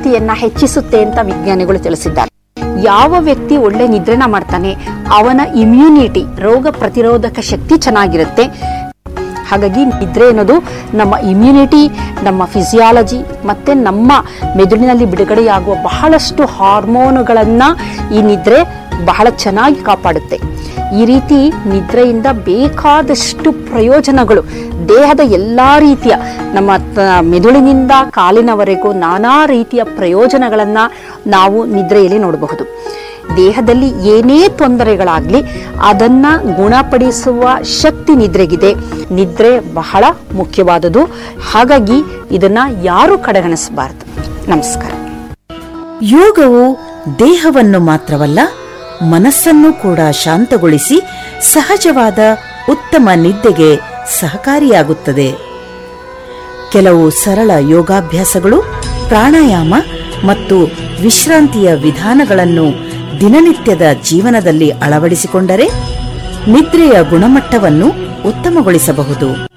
ಶಕ್ತಿಯನ್ನ ಹೆಚ್ಚಿಸುತ್ತೆ ಅಂತ ವಿಜ್ಞಾನಿಗಳು ತಿಳಿಸಿದ್ದಾರೆ ಯಾವ ವ್ಯಕ್ತಿ ಒಳ್ಳೆ ನಿದ್ರೆನ ಮಾಡ್ತಾನೆ ಅವನ ಇಮ್ಯುನಿಟಿ ರೋಗ ಪ್ರತಿರೋಧಕ ಶಕ್ತಿ ಚೆನ್ನಾಗಿರುತ್ತೆ ಹಾಗಾಗಿ ನಿದ್ರೆ ಅನ್ನೋದು ನಮ್ಮ ಇಮ್ಯುನಿಟಿ ನಮ್ಮ ಫಿಸಿಯಾಲಜಿ ಮತ್ತೆ ನಮ್ಮ ಮೆದುಳಿನಲ್ಲಿ ಬಿಡುಗಡೆಯಾಗುವ ಬಹಳಷ್ಟು ಹಾರ್ಮೋನುಗಳನ್ನ ಈ ನಿದ್ರೆ ಬಹಳ ಚೆನ್ನಾಗಿ ಕಾಪಾಡುತ್ತೆ ಈ ರೀತಿ ನಿದ್ರೆಯಿಂದ ಬೇಕಾದಷ್ಟು ಪ್ರಯೋಜನಗಳು ದೇಹದ ಎಲ್ಲಾ ರೀತಿಯ ನಮ್ಮ ತ- ಮೆದುಳಿನಿಂದ ಕಾಲಿನವರೆಗೂ ನಾನಾ ರೀತಿಯ ಪ್ರಯೋಜನಗಳನ್ನ ನಾವು ನಿದ್ರೆಯಲ್ಲಿ ನೋಡಬಹುದು ದೇಹದಲ್ಲಿ ಏನೇ ತೊಂದರೆಗಳಾಗ್ಲಿ ಅದನ್ನ ಗುಣಪಡಿಸುವ ಶಕ್ತಿ ನಿದ್ರೆಗಿದೆ ನಿದ್ರೆ ಬಹಳ ಮುಖ್ಯವಾದುದು ಹಾಗಾಗಿ ಇದನ್ನ ಯಾರು ಕಡೆಗಣಿಸಬಾರದು ನಮಸ್ಕಾರ ಯೋಗವು ದೇಹವನ್ನು ಮಾತ್ರವಲ್ಲ ಮನಸ್ಸನ್ನು ಕೂಡ ಶಾಂತಗೊಳಿಸಿ ಸಹಜವಾದ ಉತ್ತಮ ನಿದ್ದೆಗೆ ಸಹಕಾರಿಯಾಗುತ್ತದೆ ಕೆಲವು ಸರಳ ಯೋಗಾಭ್ಯಾಸಗಳು ಪ್ರಾಣಾಯಾಮ ಮತ್ತು ವಿಶ್ರಾಂತಿಯ ವಿಧಾನಗಳನ್ನು ದಿನನಿತ್ಯದ ಜೀವನದಲ್ಲಿ ಅಳವಡಿಸಿಕೊಂಡರೆ ನಿದ್ರೆಯ ಗುಣಮಟ್ಟವನ್ನು ಉತ್ತಮಗೊಳಿಸಬಹುದು